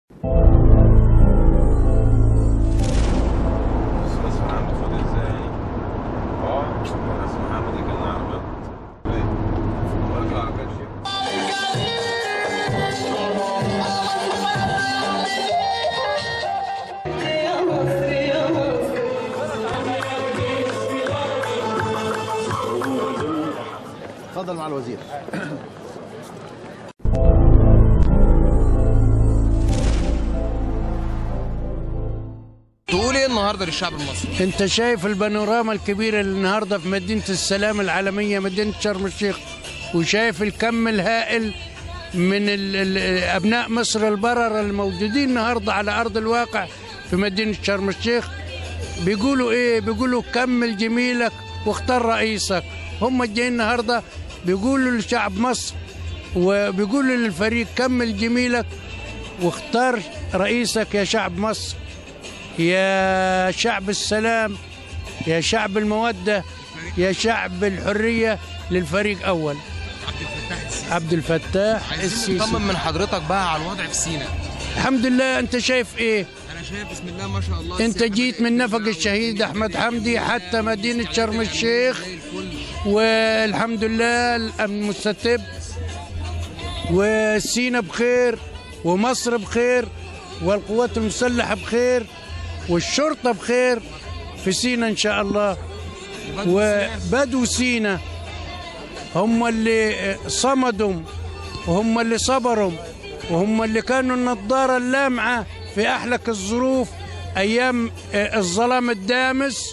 بس محمد خد ازاي اه بس محمد كان عربيات وارجع كاتشي يا مصر يا مصر تفضل مع الوزير تقول ايه النهارده للشعب المصري؟ انت شايف البانوراما الكبيره اللي النهارده في مدينه السلام العالميه مدينه شرم الشيخ وشايف الكم الهائل من ال ال ابناء مصر البرره الموجودين النهارده على ارض الواقع في مدينه شرم الشيخ بيقولوا ايه بيقولوا كمل جميلك واختار رئيسك هم جايين النهارده بيقولوا لشعب مصر وبيقولوا للفريق كمل جميلك واختار رئيسك يا شعب مصر يا شعب السلام يا شعب المودة يا شعب الحرية للفريق أول عبد الفتاح السيسي عبد الفتاح عايزين السيسي نطمن من حضرتك بقى على الوضع في سيناء الحمد لله أنت شايف إيه انا شايف بسم الله ما شاء الله أنت السياحة جيت بدأت من نفق ترجع الشهيد أحمد حمدي حتى مدينة شرم الشيخ زي الفل والحمد لله الأمن مستتب وسينا بخير ومصر بخير والقوات المسلحة بخير والشرطة بخير في سينا إن شاء الله وبدو سينا هم اللي صمدوا وهم اللي صبروا وهم اللي كانوا النظارة اللامعة في أحلك الظروف أيام الظلام الدامس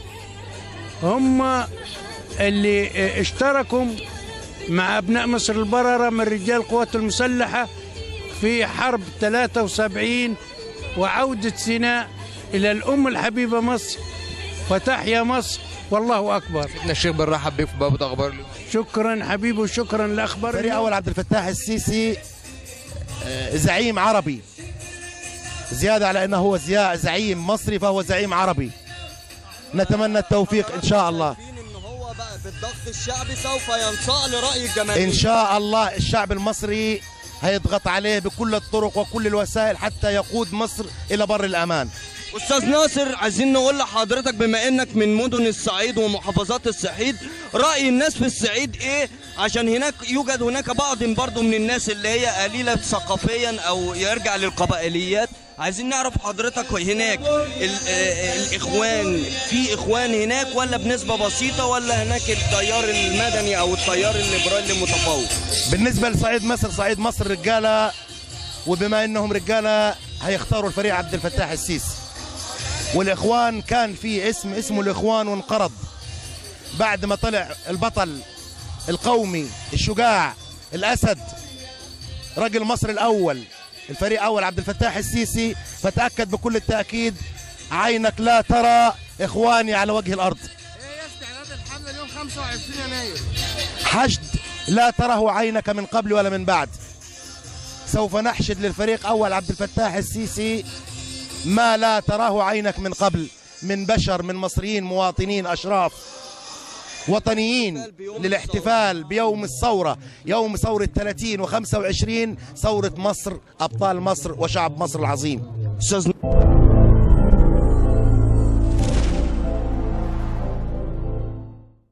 هم اللي اشتركوا مع أبناء مصر البررة من رجال القوات المسلحة في حرب 73 وعودة سيناء إلى الأم الحبيبة مصر وتحيا مصر والله أكبر سيدنا الشيخ بنرحب بيك في بابا اخبار اليوم شكرا حبيبي وشكرا لأخبار فريق اليوم. اول عبد الفتاح السيسي آه، زعيم عربي زياده على انه هو زيا- زعيم مصري فهو زعيم عربي نتمنى التوفيق ان شاء الله عارفين ان هو بقى بالضغط الشعبي سوف ينصاع لراي الجماهير ان شاء الله الشعب المصري هيضغط عليه بكل الطرق وكل الوسائل حتى يقود مصر الى بر الامان استاذ ناصر عايزين نقول لحضرتك بما انك من مدن الصعيد ومحافظات الصعيد راي الناس في الصعيد ايه عشان هناك يوجد هناك بعض برضو من الناس اللي هي قليله ثقافيا او يرجع للقبائليات عايزين نعرف حضرتك هناك ال- آه، الاخوان في اخوان هناك ولا بنسبه بسيطه ولا هناك التيار المدني او التيار الليبرالي المتفوق بالنسبه لصعيد مصر صعيد مصر رجاله وبما انهم رجاله هيختاروا الفريق عبد الفتاح السيسي والاخوان كان في اسم اسمه الاخوان وانقرض بعد ما طلع البطل القومي الشجاع الاسد رجل مصر الاول الفريق اول عبد الفتاح السيسي فتاكد بكل التاكيد عينك لا ترى اخواني على وجه الارض ايه استعداد الحمله اليوم 25 يناير حشد لا تره عينك من قبل ولا من بعد سوف نحشد للفريق أول عبد الفتاح السيسي ما لا تراه عينك من قبل من بشر من مصريين مواطنين أشراف وطنيين للاحتفال بيوم الثورة يوم ثورة 30 و25 ثورة مصر أبطال مصر وشعب مصر العظيم استاذ